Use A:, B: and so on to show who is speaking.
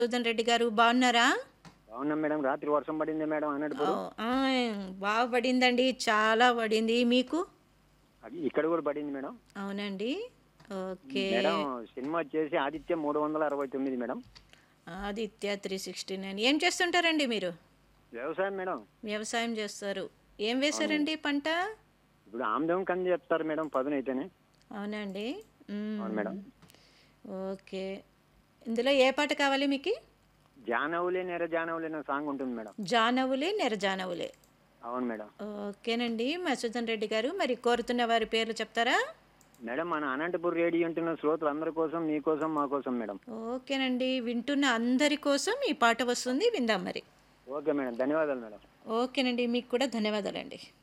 A: సుదన్ రెడ్డి గారు బాగున్నారా
B: అవునా మేడం రాత్రి వర్షం పడింది మేడం అన్నట్టు
A: ఓ, ఆ, బాగా పడిందండి చాలా పడింది మీకు
B: ఇక్కడ కూడా పడింది మేడం
A: అవునండి ఓకే
B: మేడం సినిమా వచ్చేసి ఆదిత్య మూడు వందల అరవై తొమ్మిది madam
A: Aditya three sixty nine ఏం చేస్తుంటారండి మీరు
B: వ్యవసాయం మేడం
A: వ్యవసాయం చేస్తారు ఏం వేశారండి పంట
B: ఇప్పుడు ఆమ్దం కంది చెప్తారు మేడం పదునైతేనే
A: అవునండి మ్మ్.
B: అవును మేడం
A: ఓకే ఇందులో ఏ పాట కావాలి మీకు
B: జానవులే నెర జానవులే అనే సాంగ్ ఉంటుంది మేడం
A: జానవులే నెరజానవులే
B: అవును మేడం
A: ఓకేనండి మసూదన్ రెడ్డి గారు మరి కోరుతున్న వారి పేర్లు చెప్తారా
B: మేడం మన అనంతపూర్ రేడియో ఉంటున్న శ్రోతలందరి కోసం మీకోసం మా కోసం మేడం
A: ఓకేనండి వింటున్న అందరి కోసం ఈ పాట వస్తుంది విందాం మరి
B: ఓకే మేడం ధన్యవాదాలు మేడం
A: ఓకేనండి మీకు కూడా ధన్యవాదాలండి